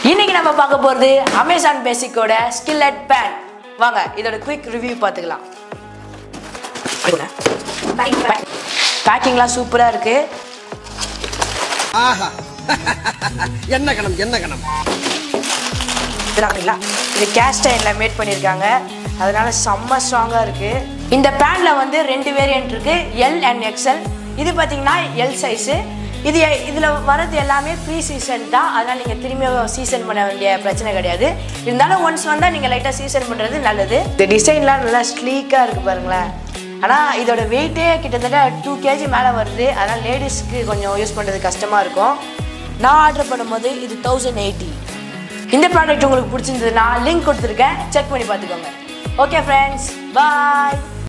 இன்னைக்கு நம்ம பார்க்க போகிறது அமேசான் பேசிக்கோட ஸ்கில்லட் பேன் வாங்க இதோட குயிக் ரிவ்யூ பார்த்துக்கலாம் பேக்கிங்லாம் சூப்பராக இருக்கு ஆஹா என்ன கணம் என்ன கணம் இதுலாங்களா இது கேஸ்ட் அயனில் மேட் பண்ணியிருக்காங்க அதனால செம்ம ஸ்ட்ராங்காக இருக்கு இந்த பேனில் வந்து ரெண்டு வேரியன்ட் இருக்கு எல் அண்ட் எக்ஸ்எல் இது பார்த்தீங்கன்னா எல் சைஸு இது இதில் வரது எல்லாமே ப்ரீ சீசன் தான் அதனால் நீங்கள் திரும்பியும் சீசன் பண்ண வேண்டிய பிரச்சனை கிடையாது இருந்தாலும் ஒன்ஸ் வந்தால் நீங்கள் லைட்டாக சீசன் பண்ணுறது நல்லது இந்த டிசைன்லாம் நல்லா ஸ்லீக்காக இருக்குது பாருங்களேன் ஆனால் இதோட வெயிட்டே கிட்டத்தட்ட டூ கேஜி மேலே வருது அதனால் லேடிஸ்க்கு கொஞ்சம் யூஸ் பண்ணுறது கஷ்டமாக இருக்கும் நான் ஆர்டர் பண்ணும்போது இது தௌசண்ட் எயிட்டி இந்த ப்ராடக்ட் உங்களுக்கு பிடிச்சிருந்ததுன்னா லிங்க் கொடுத்துருக்கேன் செக் பண்ணி பார்த்துக்கோங்க ஓகே ஃப்ரெண்ட்ஸ் பாய்